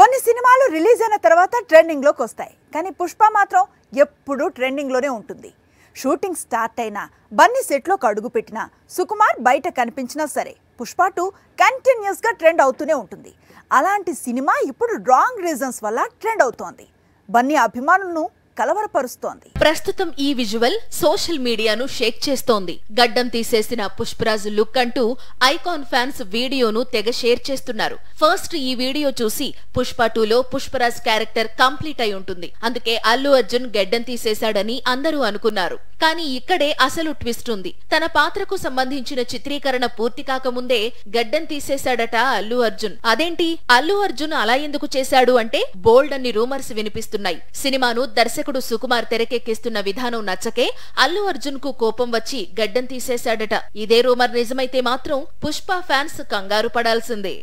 కొన్ని సినిమాలు రిలీజ్ అయిన తర్వాత ట్రెండింగ్లోకి వస్తాయి కానీ పుష్ప మాత్రం ఎప్పుడూ ట్రెండింగ్లోనే ఉంటుంది షూటింగ్ స్టార్ట్ అయినా బన్నీ సెట్లోకి అడుగుపెట్టినా సుకుమార్ బయట కనిపించినా సరే పుష్ప టూ కంటిన్యూస్గా ట్రెండ్ అవుతూనే ఉంటుంది అలాంటి సినిమా ఇప్పుడు రాంగ్ రీజన్స్ వల్ల ట్రెండ్ అవుతోంది బన్నీ అభిమానులను కలవరపరుస్తోంది ప్రస్తుతం ఈ విజువల్ సోషల్ మీడియాను షేక్ చేస్తోంది గడ్డం తీసేసిన పుష్పరాజ్ లుక్ అంటూ ఐకాన్ ఫ్యాన్స్ వీడియోను తెగ షేర్ చేస్తున్నారు ఫస్ట్ ఈ వీడియో చూసి పుష్ప టూలో పుష్పరాజ్ క్యారెక్టర్ కంప్లీట్ అయి ఉంటుంది అందుకే అల్లు అర్జున్ గడ్డం తీసేశాడని అందరూ అనుకున్నారు కానీ ఇక్కడే అసలు ట్విస్ట్ ఉంది తన పాత్రకు సంబంధించిన చిత్రీకరణ పూర్తి కాకముందే గడ్డం తీసేశాడట అల్లు అర్జున్ అదేంటి అల్లు అర్జున్ అలా ఎందుకు చేశాడు అంటే బోల్డ్ అన్ని రూమర్స్ వినిపిస్తున్నాయి సినిమాను దర్శకుడు సుకుమార్ తెరకెక్కిస్తున్న విధానం నచ్చకే అల్లు అర్జున్ కు కోపం వచ్చి గడ్డం తీసేశాడట ఇదే రూమర్ నిజమైతే మాత్రం పుష్ప ఫ్యాన్స్ కంగారు పడాల్సిందే